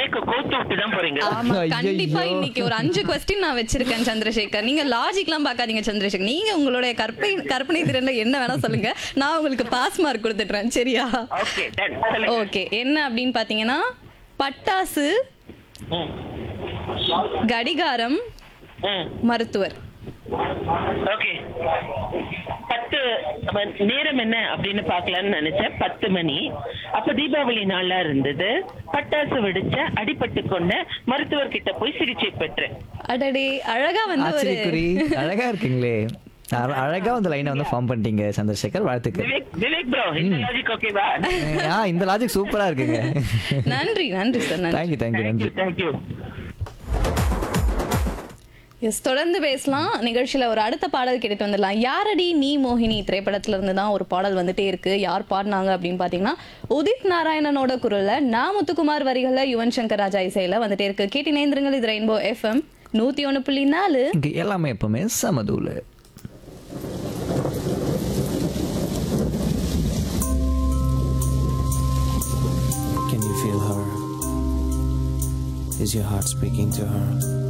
விவேக்க கோத்து விட்டு தான் போறீங்க ஆமா ஐயையோ. கண்டிப்பா இன்னைக்கு ஒரு அஞ்சு கொஸ்டின் நான் வச்சிருக்கேன் சந்திரசேகர் நீங்க லாஜிக்லாம் பார்க்காதீங்க சந்திரசேகர் நீங்க உங்களுடைய கற்பனை கற்பனை திறன்ல என்ன வேணா சொல்லுங்க நான் உங்களுக்கு பாஸ் மார்க் கொடுத்துட்றேன் சரியா ஓகே டன் சொல்லுங்க ஓகே என்ன அப்படின்னு பாத்தீங்கன்னா பட்டாசு ம், கடிகாரம் ம். மருத்துவர் ஓகே பத்து அப்ப நேரம் என்ன அப்படின்னு பார்க்கலாம்னு நினைச்சேன் பத்து மணி அப்ப தீபாவளி நாளா இருந்தது பட்டாசு வெடிச்ச அடிபட்டு கொண்ட மருத்துவர் கிட்ட போய் சிகிச்சை பெற்றேன் அடடே அழகா வந்து ஒரு ஆச்சரியக்குறி அழகா இருக்கீங்களே அழ- அழகா அந்த லைனை வந்து ஃபார்ம் பண்ணிட்டீங்க சந்திரசேகர் வாழ்த்துக்கள் விவேக் விவேக் ப்ரோ இந்த லாஜிக் ஓகேவா ஆ இந்த லாஜிக் சூப்பரா இருக்குங்க நன்றி நன்றி சார் நன்றி தேங்க்யூ தேங்க்யூ நன்றி தேங்க்யூ எஸ் தொடர்ந்து பேசலாம் நிகழ்ச்சியில ஒரு அடுத்த பாடல் கேட்டுட்டு வந்துடலாம் யாரடி நீ மோகினி திரைப்படத்துல இருந்து தான் ஒரு பாடல் வந்துட்டே இருக்கு யார் பாடினாங்க அப்படின்னு பாத்தீங்கன்னா உதித் நாராயணனோட குரல்ல நா முத்துக்குமார் வரிகள்ல யுவன் சங்கர் ராஜா இசையில வந்துட்டே இருக்கு கேட்டு நேந்திரங்கள் இது ரெயின்போ எஃப்எம் நூத்தி ஒண்ணு புள்ளி நாலு இங்க எல்லாமே எப்பவுமே சமதூல Can you feel her? Is your heart speaking to her?